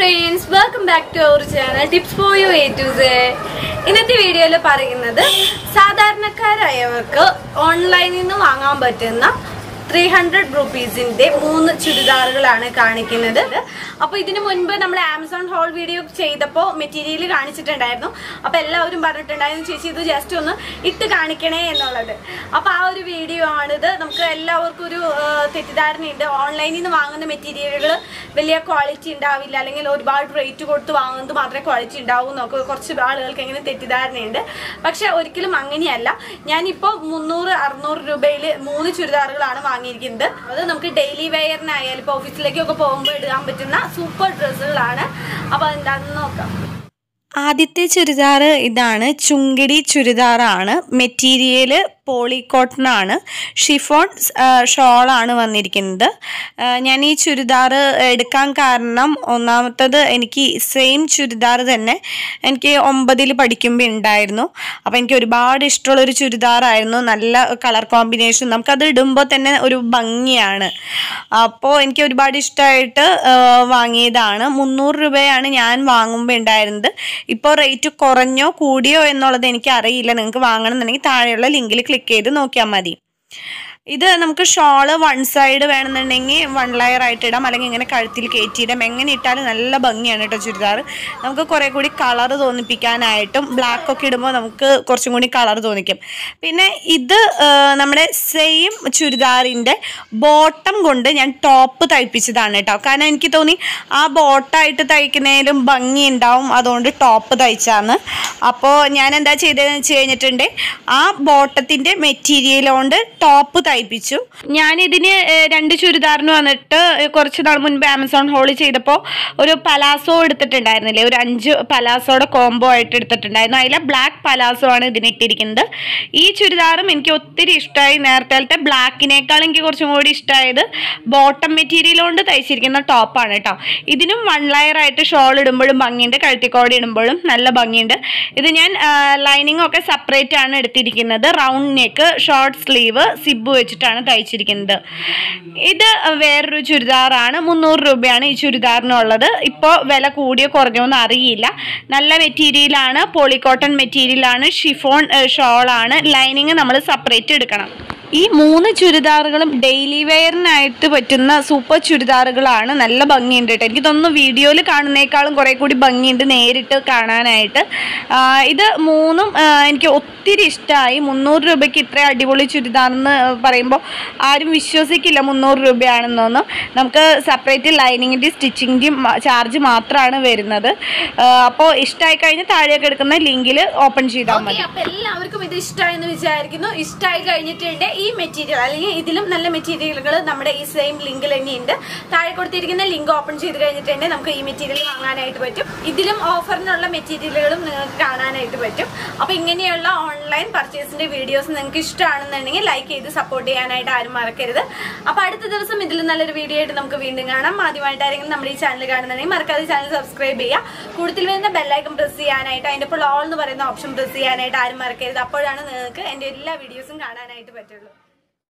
friends welcome back to our channel tips for you A to ഇന്നത്തെ വീഡിയോയിൽ പറയുന്നത് സാധാരണക്കാരായവർക്ക് ഓൺലൈനിൽ നിന്ന് വാങ്ങാൻ പറ്റുന്ന ത്രീ ഹൺഡ്രഡ് റുപ്പീസിന്റെ മൂന്ന് ചുരിദാറുകളാണ് കാണിക്കുന്നത് അപ്പൊ ഇതിനു മുൻപ് നമ്മൾ ആമസോൺ ഹോൾ വീഡിയോ ചെയ്തപ്പോൾ മെറ്റീരിയൽ കാണിച്ചിട്ടുണ്ടായിരുന്നു അപ്പൊ എല്ലാവരും പറഞ്ഞിട്ടുണ്ടായിരുന്നു ചേച്ചി ഇത് ജസ്റ്റ് ഒന്ന് ഇട്ട് കാണിക്കണേ എന്നുള്ളത് അപ്പൊ ആ ഒരു വീഡിയോ ആണിത് നമുക്ക് എല്ലാവർക്കും ഒരു ആ, തെറ്റിദ്ധാരണയുണ്ട് ഓൺലൈനിൽ നിന്ന് വാങ്ങുന്ന മെറ്റീരിയലുകൾ വലിയ ക്വാളിറ്റി ഉണ്ടാവില്ല അല്ലെങ്കിൽ ഒരുപാട് റേറ്റ് കൊടുത്ത് വാങ്ങുന്നത് മാത്രമേ ക്വാളിറ്റി ഉണ്ടാവൂ എന്നൊക്കെ കുറച്ച് ആളുകൾക്ക് എങ്ങനെ തെറ്റിദ്ധാരണയുണ്ട് പക്ഷെ ഒരിക്കലും അങ്ങനെയല്ല ഞാനിപ്പോൾ മുന്നൂറ് അറുന്നൂറ് രൂപയിൽ മൂന്ന് ചുരിദാറുകളാണ് വാങ്ങിയിരിക്കുന്നത് അത് നമുക്ക് ഡെയിലി വെയറിനായാലും ഇപ്പോൾ ഓഫീസിലേക്കൊക്കെ പോകുമ്പോൾ ഇടാൻ പറ്റുന്ന സൂപ്പർ ഡ്രസ്സുകളാണ് അപ്പോൾ എന്താണെന്ന് നോക്കാം ആദ്യത്തെ ചുരിദാർ ഇതാണ് ചുങ്കിടി ചുരിദാറാണ് മെറ്റീരിയൽ പോളിക്കോട്ടൺ ആണ് ഷിഫോൺ ഷോളാണ് വന്നിരിക്കുന്നത് ആ, ഞാൻ ഈ ചുരിദാർ എടുക്കാൻ കാരണം ഒന്നാമത്തത് എനിക്ക് സെയിം ചുരിദാർ തന്നെ എനിക്ക് ഒമ്പതിൽ പഠിക്കുമ്പോൾ ഉണ്ടായിരുന്നു അപ്പോൾ എനിക്ക് ഒരുപാട് ഇഷ്ടമുള്ളൊരു ചുരിദാറായിരുന്നു നല്ല കളർ കോമ്പിനേഷൻ നമുക്കത് ഇടുമ്പോൾ തന്നെ ഒരു ഭംഗിയാണ് അപ്പോൾ എനിക്ക് ഒരുപാട് ഇഷ്ടമായിട്ട് ആ, വാങ്ങിയതാണ് മുന്നൂറ് രൂപയാണ് ഞാൻ വാങ്ങുമ്പോൾ ഉണ്ടായിരുന്നത് ഇപ്പോൾ റേറ്റ് കുറഞ്ഞോ കൂടിയോ എന്നുള്ളത് എനിക്ക് അറിയില്ല നിങ്ങൾക്ക് വാങ്ങണമെന്നുണ്ടെങ്കിൽ താഴെയുള്ള ലിങ്കിൽ ക്ലിക്ക് ചെയ്ത് നോക്കിയാൽ മതി ഇത് നമുക്ക് ഷോള് വൺ സൈഡ് വേണമെന്നുണ്ടെങ്കിൽ വൺ ലെയർ ആയിട്ട് ഇടാം അല്ലെങ്കിൽ ഇങ്ങനെ കഴുത്തിൽ കയറ്റിയിടാം എങ്ങനെ ഇട്ടാലും നല്ല ഭംഗിയാണ് കേട്ടോ ചുരിദാർ നമുക്ക് കുറേ കൂടി കളർ തോന്നിപ്പിക്കാനായിട്ടും ബ്ലാക്ക് ഒക്കെ ഇടുമ്പോൾ നമുക്ക് കുറച്ചും കൂടി കളർ തോന്നിക്കും പിന്നെ ഇത് ആ, നമ്മുടെ സെയിം ചുരിദാറിൻ്റെ ബോട്ടം കൊണ്ട് ഞാൻ ടോപ്പ് തയ്പ്പിച്ചതാണ് കേട്ടോ കാരണം എനിക്ക് തോന്നി ആ ബോട്ടായിട്ട് തയ്ക്കുന്നതിലും ഭംഗി ഉണ്ടാവും അതുകൊണ്ട് ടോപ്പ് തയ്ച്ചാന്ന് അപ്പോൾ ഞാൻ എന്താ ചെയ്തതെന്ന് വെച്ച് കഴിഞ്ഞിട്ടുണ്ട് ആ ബോട്ടത്തിൻ്റെ മെറ്റീരിയൽ കൊണ്ട് ടോപ്പ് തയ്പ്പിച്ചു ഞാനിതിന് ഏഹ്, രണ്ട് ചുരിദാറിന് വന്നിട്ട് കുറച്ച് നാൾ മുൻപ് ആമസോൺ ഹോളിൽ ചെയ്തപ്പോൾ ഒരു പലാസോ എടുത്തിട്ടുണ്ടായിരുന്നില്ലേ ഒരു അഞ്ച് പലാസോയുടെ കോംബോ ആയിട്ട് എടുത്തിട്ടുണ്ടായിരുന്നു അതിലെ ബ്ലാക്ക് പലാസോ ആണ് ഇതിന് ഇട്ടിരിക്കുന്നത് ഈ ചുരിദാറും എനിക്ക് ഒത്തിരി ഇഷ്ടമായി നേരത്തെ ബ്ലാക്കിനേക്കാൾ എനിക്ക് കുറച്ചും കൂടി ഇഷ്ടമായത് ബോട്ടം മെറ്റീരിയൽ കൊണ്ട് തയ്ച്ചിരിക്കുന്ന ടോപ്പാണ് കേട്ടോ ഇതിനും വൺ ലെയർ ആയിട്ട് ഷോൾ ഇടുമ്പോഴും ഭംഗിയുണ്ട് കഴുത്തിക്കോടി ഇടുമ്പോഴും നല്ല ഭംഗിയുണ്ട് ഇത് ഞാൻ ലൈനിങ് ഒക്കെ സെപ്പറേറ്റ് ആണ് എടുത്തിരിക്കുന്നത് round neck short sleeve zip വെച്ചിട്ടാണ് തയ്ച്ചിരിക്കുന്നത് ഇത് വേറൊരു ചുരിദാറാണ് മുന്നൂറ് രൂപയാണ് ഈ ചുരിദാറിനുള്ളത് ഇപ്പോൾ വില കൂടിയോ കുറഞ്ഞോ എന്ന് അറിയില്ല നല്ല മെറ്റീരിയലാണ് പോളിക്കോട്ടൺ മെറ്റീരിയലാണ് ഷിഫോൺ ഷോളാണ് ലൈനിങ് നമ്മൾ സെപ്പറേറ്റ് എടുക്കണം ഈ മൂന്ന് ചുരിദാറുകളും ഡെയിലി വെയറിനായിട്ട് പറ്റുന്ന സൂപ്പർ ചുരിദാറുകളാണ് നല്ല ഭംഗിയുണ്ട് കേട്ടോ എനിക്ക് തോന്നുന്നു വീഡിയോയിൽ കാണുന്നേക്കാളും കുറേ കൂടി ഭംഗിയുണ്ട് നേരിട്ട് കാണാനായിട്ട് ആ, ഇത് മൂന്നും ആ, എനിക്ക് ഒത്തിരി ഇഷ്ടമായി മുന്നൂറ് രൂപയ്ക്ക് ഇത്ര അടിപൊളി ചുരിദാർ എന്ന് പറയുമ്പോൾ ആരും വിശ്വസിക്കില്ല മുന്നൂറ് രൂപയാണെന്നൊന്നും നമുക്ക് സെപ്പറേറ്റ് ലൈനിങ്ങിൻ്റെ സ്റ്റിച്ചിങ്ങിൻ്റെയും ചാർജ് മാത്രമാണ് വരുന്നത് അപ്പോൾ ഇഷ്ടമായി കഴിഞ്ഞാൽ താഴെയൊക്കെ എടുക്കുന്ന ലിങ്കിൽ ഓപ്പൺ ചെയ്താൽ ഓക്കെ മതി അപ്പൊ എല്ലാവർക്കും ഇത് ഇഷ്ടമായി എന്ന് വിചാരിക്കുന്നു ഇഷ്ടമായി കഴിഞ്ഞിട്ടുണ്ട് ഈ മെറ്റീരിയൽ അല്ലെങ്കിൽ ഇതിലും നല്ല മെറ്റീരിയലുകൾ നമ്മുടെ ഈ സെയിം ലിങ്കിൽ തന്നെയുണ്ട് താഴെ കൊടുത്തിരിക്കുന്ന ലിങ്ക് ഓപ്പൺ ചെയ്ത് കഴിഞ്ഞിട്ടുണ്ടെങ്കിൽ നമുക്ക് ഈ മെറ്റീരിയൽ വാങ്ങാനായിട്ട് പറ്റും ഇതിലും ഓഫറിനുള്ള മെറ്റീരിയലുകളും നിങ്ങൾക്ക് കാണാനായിട്ട് പറ്റും അപ്പൊ ഇങ്ങനെയുള്ള ഓൺലൈൻ പർച്ചേസിന്റെ വീഡിയോസ് നിങ്ങൾക്ക് ഇഷ്ടമാണെന്നുണ്ടെങ്കിൽ ലൈക്ക് ചെയ്ത് സപ്പോർട്ട് ചെയ്യാനായിട്ട് ആരും മറക്കരുത് അപ്പൊ അടുത്ത ദിവസം ഇതിലും നല്ലൊരു വീഡിയോ ആയിട്ട് നമുക്ക് വീണ്ടും കാണാം ആദ്യമായിട്ടായിരിക്കും നമ്മുടെ ഈ ചാനൽ കാണുന്നുണ്ടെങ്കിൽ മറക്കാതെ ചാനൽ സബ്സ്ക്രൈബ് ചെയ്യുക കൂടുതൽ വരുന്ന ബെല്ലൈക്കൺ പ്രസ് ചെയ്യാനായിട്ട് അതിന്റെ ഇപ്പോൾ ഓൾ എന്ന് പറയുന്ന ഓപ്ഷൻ പ്രസ് ചെയ്യാനായിട്ട് ആരും മറക്കരുത് അപ്പോഴാണ് നിങ്ങൾക്ക് എന്റെ എല്ലാ വീഡിയോസും കാണാനായിട്ട് പറ്റുള്ളൂ